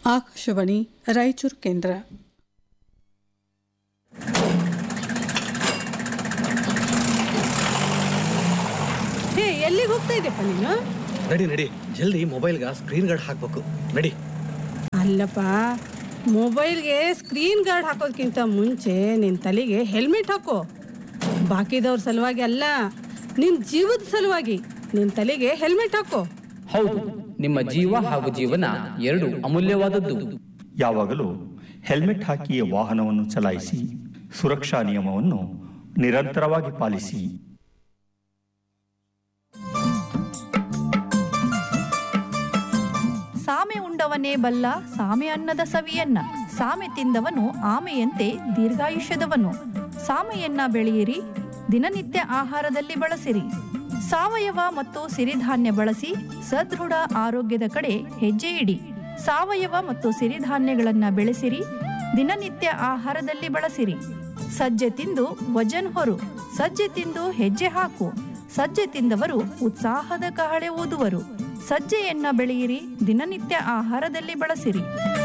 ಆಕಾಶವಾಣಿ ರಾಯಚೂರು ಕೇಂದ್ರ ಹೇ ಎಲ್ಲಿಗೆ ಹೋಗ್ತಾ ಇದೆಪ್ಪ ನೀನು ನಡಿ ನಡಿ ಜಲ್ದಿ ಮೊಬೈಲ್ಗೆ ಸ್ಕ್ರೀನ್ ಗಾರ್ಡ್ ಹಾಕ್ಬೇಕು ನಡಿ ಅಲ್ಲಪ್ಪ ಮೊಬೈಲ್ಗೆ ಸ್ಕ್ರೀನ್ ಗಾರ್ಡ್ ಹಾಕೋದ್ಕಿಂತ ಮುಂಚೆ ನಿನ್ನ ತಲೆಗೆ ಹೆಲ್ಮೆಟ್ ಹಾಕೋ ಬಾಕಿದವ್ರ ಸಲುವಾಗಿ ಅಲ್ಲ ನಿನ್ನ ಜೀವದ ಸಲುವಾಗಿ ನಿನ್ನ ತಲೆಗೆ ಹೆಲ್ಮೆಟ್ ಹಾಕೋ ಹೌದು ನಿಮ್ಮ ಜೀವ ಹಾಗೂ ಜೀವನ ಎರಡು ಅಮೂಲ್ಯವಾದದ್ದು ಯಾವಾಗಲೂ ಹೆಲ್ಮೆಟ್ ಹಾಕಿ ವಾಹನವನ್ನು ಚಲಾಯಿಸಿ ಸುರಕ್ಷಾ ನಿಯಮವನ್ನು ನಿರಂತರವಾಗಿ ಪಾಲಿಸಿ ಸಾಮೆ ಉಂಡವನೇ ಬಲ್ಲ ಸಾಮೆ ಅನ್ನದ ಸವಿಯನ್ನ ಸಾಮೆ ತಿಂದವನು ಆಮೆಯಂತೆ ದೀರ್ಘಾಯುಷ್ಯದವನು ಸಾಮೆಯನ್ನ ಬೆಳೆಯಿರಿ ದಿನನಿತ್ಯ ಆಹಾರದಲ್ಲಿ ಬಳಸಿರಿ ಸಾವಯವ ಮತ್ತು ಸಿರಿಧಾನ್ಯ ಬಳಸಿ ಸದೃಢ ಆರೋಗ್ಯದ ಕಡೆ ಹೆಜ್ಜೆ ಇಡಿ ಸಾವಯವ ಮತ್ತು ಸಿರಿಧಾನ್ಯಗಳನ್ನ ಬೆಳೆಸಿರಿ ದಿನನಿತ್ಯ ಆಹಾರದಲ್ಲಿ ಬಳಸಿರಿ ಸಜ್ಜೆ ತಿಂದು ವಜನ್ ಹೊರು ಸಜ್ಜೆ ತಿಂದು ಹೆಜ್ಜೆ ಹಾಕು ಸಜ್ಜೆ ತಿಂದವರು ಉತ್ಸಾಹದ ಕಹಳೆ ಊದುವರು ಸಜ್ಜೆಯನ್ನ ಬೆಳೆಯಿರಿ ದಿನನಿತ್ಯ ಆಹಾರದಲ್ಲಿ ಬಳಸಿರಿ